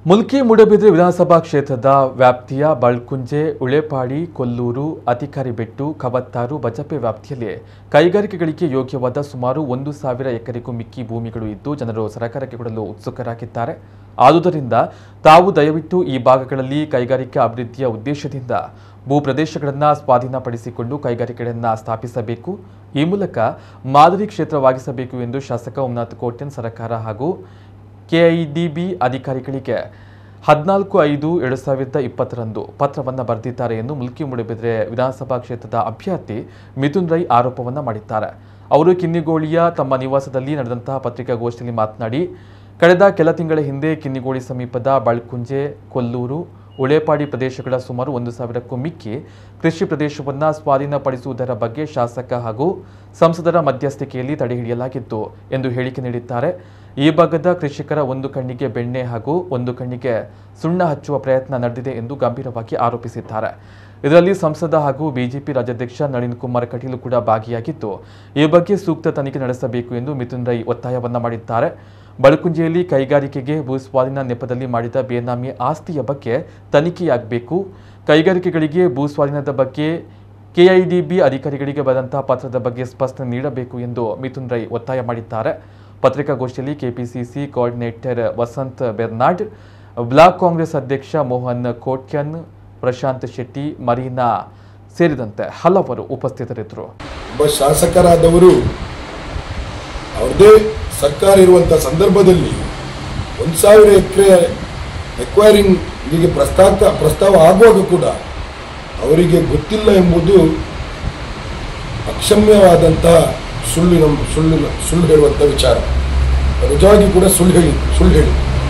ಮುಲ್ಕಿ ಮೂಡಬಿದ್ರೆ ವಿಧಾನಸಭಾ ಕ್ಷೇತ್ರದ ವ್ಯಾಪ್ತಿಯ ಬಳ್ಕುಂಜೆ ಉಳೆಪಾಡಿ ಕೊಲ್ಲೂರು ಅತಿಕಾರಿಬೆಟ್ಟು ಕವತ್ತಾರು ಬಜಪೆ ವ್ಯಾಪ್ತಿಯಲ್ಲಿ ಕೈಗಾರಿಕೆಗಳಿಗೆ ಯೋಗ್ಯವಾದ ಸುಮಾರು ಒಂದು ಸಾವಿರ ಎಕರೆಗೂ ಮಿಕ್ಕಿ ಭೂಮಿಗಳು ಇದ್ದು ಜನರು ಸರ್ಕಾರಕ್ಕೆ ಕೊಡಲು ಉತ್ಸುಕರಾಗಿದ್ದಾರೆ ಆದುದರಿಂದ ತಾವು ದಯವಿಟ್ಟು ಈ ಭಾಗಗಳಲ್ಲಿ ಕೈಗಾರಿಕಾ ಅಭಿವೃದ್ಧಿಯ ಉದ್ದೇಶದಿಂದ ಭೂ ಪ್ರದೇಶಗಳನ್ನು ಸ್ವಾಧೀನಪಡಿಸಿಕೊಂಡು ಕೈಗಾರಿಕೆಗಳನ್ನು ಸ್ಥಾಪಿಸಬೇಕು ಈ ಮೂಲಕ ಮಾದರಿ ಕ್ಷೇತ್ರವಾಗಿಸಬೇಕು ಎಂದು ಶಾಸಕ ಉಮ್ನಾಥ್ ಕೋಟ್ಯನ್ ಸರ್ಕಾರ ಹಾಗೂ ಕೆಐಡಿಬಿ ಅಧಿಕಾರಿಗಳಿಗೆ ಹದಿನಾಲ್ಕು ಐದು ಎರಡು ಸಾವಿರದ ಇಪ್ಪತ್ತರಂದು ಪತ್ರವನ್ನು ಬರೆದಿದ್ದಾರೆ ಎಂದು ಮುಲ್ಕಿ ಮೂಡಬಿದ್ರೆ ವಿಧಾನಸಭಾ ಕ್ಷೇತ್ರದ ಅಭ್ಯರ್ಥಿ ಮಿಥುನ್ ರೈ ಆರೋಪವನ್ನು ಮಾಡಿದ್ದಾರೆ ಅವರು ಕಿನ್ನಿಗೋಳಿಯ ತಮ್ಮ ನಿವಾಸದಲ್ಲಿ ನಡೆದಂತಹ ಪತ್ರಿಕಾಗೋಷ್ಠಿಯಲ್ಲಿ ಮಾತನಾಡಿ ಕಳೆದ ಕೆಲ ತಿಂಗಳ ಹಿಂದೆ ಕಿನ್ನಿಗೋಳಿ ಸಮೀಪದ ಬಳ್ಕುಂಜೆ ಕೊಲ್ಲೂರು ಉಳೇಪಾಡಿ ಪ್ರದೇಶಗಳ ಸುಮಾರು ಒಂದು ಸಾವಿರಕ್ಕೂ ಮಿಕ್ಕಿ ಕೃಷಿ ಪ್ರದೇಶವನ್ನು ಸ್ವಾಧೀನಪಡಿಸುವುದರ ಬಗ್ಗೆ ಶಾಸಕ ಹಾಗೂ ಸಂಸದರ ಮಧ್ಯಸ್ಥಿಕೆಯಲ್ಲಿ ತಡೆಹಿಡಿಯಲಾಗಿತ್ತು ಎಂದು ಹೇಳಿಕೆ ನೀಡಿದ್ದಾರೆ ಈ ಭಾಗದ ಕೃಷಿಕರ ಒಂದು ಕಣ್ಣಿಗೆ ಬೆಣ್ಣೆ ಹಾಗೂ ಒಂದು ಕಣ್ಣಿಗೆ ಸುಣ್ಣ ಹಚ್ಚುವ ಪ್ರಯತ್ನ ನಡೆದಿದೆ ಎಂದು ಗಂಭೀರವಾಗಿ ಆರೋಪಿಸಿದ್ದಾರೆ ಇದರಲ್ಲಿ ಸಂಸದ ಹಾಗೂ ಬಿಜೆಪಿ ರಾಜ್ಯಾಧ್ಯಕ್ಷ ನಳಿನ್ ಕುಮಾರ್ ಕಟೀಲ್ ಕೂಡ ಭಾಗಿಯಾಗಿದ್ದು ಈ ಬಗ್ಗೆ ಸೂಕ್ತ ತನಿಖೆ ನಡೆಸಬೇಕು ಎಂದು ಮಿಥುನ್ ರೈ ಒತ್ತಾಯವನ್ನ ಮಾಡಿದ್ದಾರೆ ಬಳಕುಂಜೆಯಲ್ಲಿ ಕೈಗಾರಿಕೆಗೆ ಭೂಸ್ವಾಧೀನ ನೆಪದಲ್ಲಿ ಮಾಡಿದ ಬೇನಾಮಿ ಆಸ್ತಿಯ ಬಗ್ಗೆ ತನಿಖೆಯಾಗಬೇಕು ಕೈಗಾರಿಕೆಗಳಿಗೆ ಭೂಸ್ವಾಧೀನದ ಬಗ್ಗೆ ಕೆಐಡಿಬಿ ಅಧಿಕಾರಿಗಳಿಗೆ ಬರೆದಂತಹ ಪತ್ರದ ಬಗ್ಗೆ ಸ್ಪಷ್ಟನೆ ನೀಡಬೇಕು ಎಂದು ಮಿಥುನ್ ರೈ ಒತ್ತಾಯ ಮಾಡಿದ್ದಾರೆ ಪತ್ರಿಕಾಗೋಷ್ಠಿಯಲ್ಲಿ KPCC coordinator Vasanth Bernard block Congress ಅಧ್ಯಕ್ಷ ಮೋಹನ್ ಕೋಟ್ಯನ್ ಪ್ರಶಾಂತ್ ಶೆಟ್ಟಿ ಮರೀನಾ ಸೇರಿದಂತೆ ಹಲವರು ಉಪಸ್ಥಿತರಿದ್ದರು ಒಬ್ಬ ಶಾಸಕರಾದವರು ಅವ್ರದ್ದೇ ಸರ್ಕಾರ ಇರುವಂಥ ಸಂದರ್ಭದಲ್ಲಿ ಒಂದು ಸಾವಿರ ಎಕರೆ ಎಕ್ವೈರಿಂಗ್ ಹೀಗೆ ಪ್ರಸ್ತಾವ ಪ್ರಸ್ತಾವ ಆಗುವಾಗ ಕೂಡ ಅವರಿಗೆ ಗೊತ್ತಿಲ್ಲ ಎಂಬುದು ಅಕ್ಷಮ್ಯವಾದಂತಹ ಸುಳ್ಳಿನ ಸುಳ್ಳಿನ ಸುಳ್ಳು ಹೇಳುವಂಥ ವಿಚಾರ ನಿಜವಾಗಿ ಕೂಡ ಸುಳ್ಳು ಹೇಳಿ ಸುಳ್ಳು ಹೇಳಿ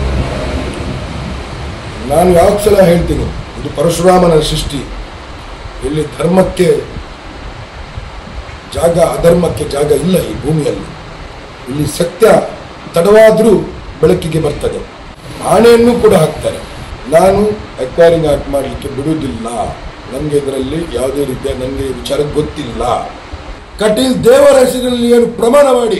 ನಾನು ಯಾವ ಸಲ ಹೇಳ್ತೀನಿ ಇದು ಪರಶುರಾಮನ ಸೃಷ್ಟಿ ಇಲ್ಲಿ ಧರ್ಮಕ್ಕೆ ಜಾಗ ಅಧರ್ಮಕ್ಕೆ ಜಾಗ ಇಲ್ಲ ಈ ಭೂಮಿಯಲ್ಲಿ ಇಲ್ಲಿ ಸತ್ಯ ತಡವಾದರೂ ಬೆಳಕಿಗೆ ಬರ್ತದೆ ಆಣೆಯನ್ನು ಕೂಡ ಹಾಕ್ತಾರೆ ನಾನು ಎಕ್ವೈರಿಂಗ್ ಆಕ್ಟ್ ಮಾಡಲಿಕ್ಕೆ ಬಿಡುವುದಿಲ್ಲ ನನಗೆ ಇದರಲ್ಲಿ ಯಾವುದೇ ರೀತಿಯ ನನಗೆ ವಿಚಾರ ಗೊತ್ತಿಲ್ಲ ಕಟೀಲ್ ದೇವರ ಹೆಸರಿನಲ್ಲಿ ಏನು ಪ್ರಮಾಣ ಮಾಡಿ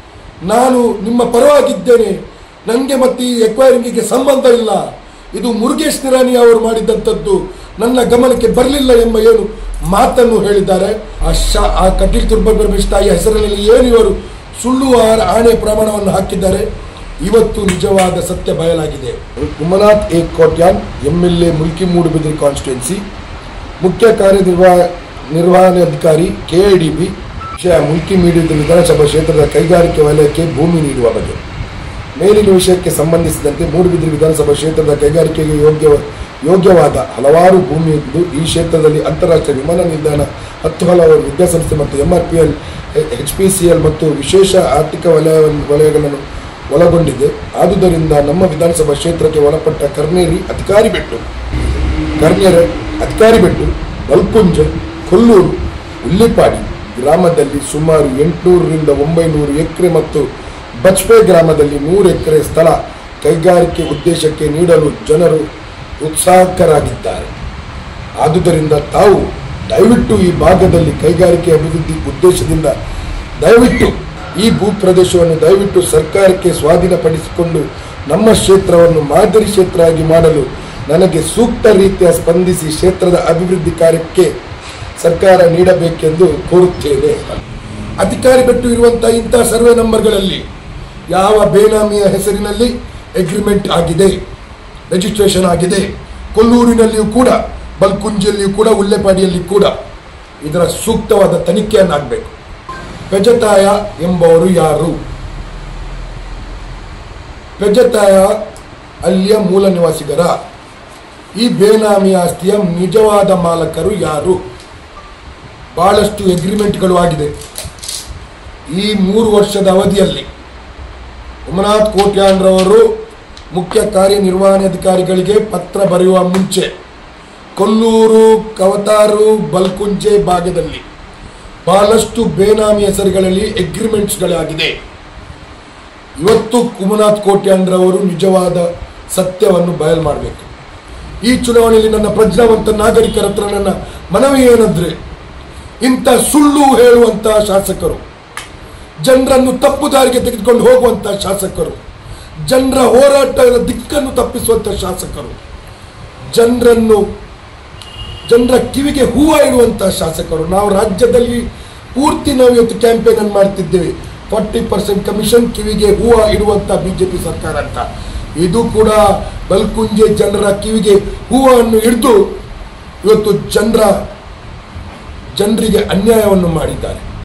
ನಾನು ನಿಮ್ಮ ಪರವಾಗಿದ್ದೇನೆ ನನಗೆ ಮತ್ತು ಈ ಎಕ್ವೈರಿಂಗಿಗೆ ಸಂಬಂಧ ಇಲ್ಲ ಇದು ಮುರುಗೇಶ್ ನಿರಾಣಿ ಅವರು ಮಾಡಿದಂಥದ್ದು ನನ್ನ ಗಮನಕ್ಕೆ ಬರಲಿಲ್ಲ ಎಂಬ ಏನು ಮಾತನ್ನು ಹೇಳಿದ್ದಾರೆ ಆ ಶಾ ಆ ಕಟೀಲ್ ತುರ್ಬರ್ಮಿಷ್ಟ ತಾಯಿಯ ಹೆಸರಿನಲ್ಲಿ ಏನು ಇವರು ಸುಳ್ಳು ಆ- ಆಣೆ ಪ್ರಮಾಣವನ್ನು ಹಾಕಿದ್ದಾರೆ ಇವತ್ತು ನಿಜವಾದ ಸತ್ಯ ಬಯಲಾಗಿದೆ Umanath A Kotian M L A Mulki Moodbidri constituency ಮುಖ್ಯ ಕಾರ್ಯನಿರ್ವಾಹ ನಿರ್ವಹಣಾಧಿಕಾರಿ ಕೆಐಡಿಬಿ ವಿಷಯ ಮುಲ್ಕಿ ಮೀಡಿಯದ ವಿಧಾನಸಭಾ ಕ್ಷೇತ್ರದ ಕೈಗಾರಿಕೆ ವಲಯಕ್ಕೆ ಭೂಮಿ ನೀಡುವ ಬಗ್ಗೆ ಮೇಲಿನ ವಿಷಯಕ್ಕೆ ಸಂಬಂಧಿಸಿದಂತೆ ಮೂಡುಬಿದಿರೆ ವಿಧಾನಸಭಾ ಕ್ಷೇತ್ರದ ಕೈಗಾರಿಕೆಗೆ ಯೋಗ್ಯ ಯೋಗ್ಯವಾದ ಹಲವಾರು ಭೂಮಿ ಇದ್ದು ಈ ಕ್ಷೇತ್ರದಲ್ಲಿ ಅಂತಾರಾಷ್ಟ್ರೀಯ ವಿಮಾನ ನಿಲ್ದಾಣ ಹತ್ತು ಹಲವಾರು ವಿದ್ಯಾಸಂಸ್ಥೆ ಮತ್ತು MRPL H P C L ಮತ್ತು ವಿಶೇಷ ಆರ್ಥಿಕ ವಲಯವನ್ನು ವಲಯಗಳನ್ನು ಒಳಗೊಂಡಿದೆ ಆದುದರಿಂದ ನಮ್ಮ ವಿಧಾನಸಭಾ ಕ್ಷೇತ್ರಕ್ಕೆ ಒಳಪಟ್ಟ ಕರ್ನೇರಿ ಅಧಿಕಾರಿ ಬೆಟ್ಟು ಕರ್ನೆರೆ ಅತ್ಕಾರಿಬೆಟ್ಟು ಬಲ್ಪುಂಜ ಕೊಲ್ಲೂರು ಉಲ್ಲಿಪಾಡಿ ಗ್ರಾಮದಲ್ಲಿ ಸುಮಾರು ಎಂಟುನೂರರಿಂದ ಒಂಬೈನೂರು ಎಕರೆ ಮತ್ತು ಬಚ್ಪೆ ಗ್ರಾಮದಲ್ಲಿ ನೂರು ಎಕರೆ ಸ್ಥಳ ಕೈಗಾರಿಕೆ ಉದ್ದೇಶಕ್ಕೆ ನೀಡಲು ಜನರು ಉತ್ಸಾಹಕರಾಗಿದ್ದಾರೆ ಆದುದರಿಂದ ತಾವು ದಯವಿಟ್ಟು ಈ ಭಾಗದಲ್ಲಿ ಕೈಗಾರಿಕೆ ಅಭಿವೃದ್ಧಿ ಉದ್ದೇಶದಿಂದ ದಯವಿಟ್ಟು ಈ ಭೂ ಪ್ರದೇಶವನ್ನು ದಯವಿಟ್ಟು ಸರ್ಕಾರಕ್ಕೆ ಸ್ವಾಧೀನಪಡಿಸಿಕೊಂಡು ನಮ್ಮ ಕ್ಷೇತ್ರವನ್ನು ಮಾದರಿ ಕ್ಷೇತ್ರ ಆಗಿ ಮಾಡಲು ನನಗೆ ಸೂಕ್ತ ರೀತಿಯ ಸ್ಪಂದಿಸಿ ಕ್ಷೇತ್ರದ ಅಭಿವೃದ್ಧಿ ಕಾರ್ಯಕ್ಕೆ ಸರ್ಕಾರ ನೀಡಬೇಕೆಂದು ಕೋರುತ್ತೇನೆ ಅಧಿಕಾರಿ ಬಿಟ್ಟು ಇರುವಂತಹ ಇಂತಹ ಸರ್ವೆ ನಂಬರ್ಗಳಲ್ಲಿ ಯಾವ ಬೇನಾಮಿಯ ಹೆಸರಿನಲ್ಲಿ ಅಗ್ರಿಮೆಂಟ್ ಆಗಿದೆ ರಿಜಿಸ್ಟ್ರೇಷನ್ ಆಗಿದೆ ಕೊಲ್ಲೂರಿನಲ್ಲಿಯೂ ಕೂಡ ಬಲ್ಕುಂಜಿಯಲ್ಲಿಯೂ ಕೂಡ ಉಲ್ಲೆಪಾಡಿಯಲ್ಲಿ ಕೂಡ ಇದರ ಸೂಕ್ತವಾದ ತನಿಖೆಯನ್ನಾಗಬೇಕು ಪೆಜತಾಯ ಎಂಬವರು ಯಾರು ಪೆಜತಾಯ ಅಲ್ಲಿಯ ಮೂಲ ನಿವಾಸಿಗರ ಈ ಬೇನಾಮಿ ಆಸ್ತಿಯ ನಿಜವಾದ ಮಾಲಕರು ಯಾರು ಬಹಳಷ್ಟು ಎಗ್ರಿಮೆಂಟ್ಗಳು ಆಗಿದೆ ಈ ಮೂರು ವರ್ಷದ ಅವಧಿಯಲ್ಲಿ ಉಮನಾಥ್ ಕೋಟ್ಯಾನ್ರವರು ಮುಖ್ಯ ಕಾರ್ಯನಿರ್ವಹಣಾಧಿಕಾರಿಗಳಿಗೆ ಪತ್ರ ಬರೆಯುವ ಮುಂಚೆ ಕೊಲ್ಲೂರು ಕವತಾರು ಬಲ್ಕುಂಜೆ ಭಾಗದಲ್ಲಿ ಬಹಳಷ್ಟು ಬೇನಾಮಿ ಹೆಸರುಗಳಲ್ಲಿ ಎಗ್ರಿಮೆಂಟ್ಸ್ಗಳಾಗಿದೆ ಇವತ್ತು ಕುಮನಾಥ್ ಕೋಟ್ಯಾನ್ರವರು ನಿಜವಾದ ಸತ್ಯವನ್ನು ಬಯಲು ಮಾಡಬೇಕು ಈ ಚುನಾವಣೆಯಲ್ಲಿ ನನ್ನ ಪ್ರಜ್ಞಾವಂತ ನಾಗರಿಕರ ಹತ್ರ ನನ್ನ ಮನವಿ ಏನಂದ್ರೆ ಇಂಥ ಸುಳ್ಳು ಹೇಳುವಂತಹ ಶಾಸಕರು ಜನರನ್ನು ತಪ್ಪು ದಾರಿಗೆ ತೆಗೆದುಕೊಂಡು ಹೋಗುವಂತಹ ಶಾಸಕರು ಜನರ ಹೋರಾಟದ ದಿಕ್ಕನ್ನು ತಪ್ಪಿಸುವಂಥ ಶಾಸಕರು ಜನರನ್ನು ಜನರ ಕಿವಿಗೆ ಹೂವ ಇಡುವಂಥ ಶಾಸಕರು ನಾವು ರಾಜ್ಯದಲ್ಲಿ ಪೂರ್ತಿ ನಾವು ಇವತ್ತು ಕ್ಯಾಂಪೇನ್ ಅನ್ನು ಮಾಡ್ತಿದ್ದೇವೆ ಫಾರ್ಟಿ ಪರ್ಸೆಂಟ್ ಕಮಿಷನ್ ಕಿವಿಗೆ ಹೂವ ಇಡುವಂಥ ಬಿ ಜೆ ಪಿ ಸರ್ಕಾರ ಅಂತ ಇದು ಕೂಡ ಬಲ್ಕುಂಜೆ ಜನರ ಕಿವಿಗೆ ಹೂವನ್ನು ಹಿಡಿದು ಇವತ್ತು ಜನರ ಜನರಿಗೆ ಅನ್ಯಾಯವನ್ನು ಮಾಡಿದ್ದಾರೆ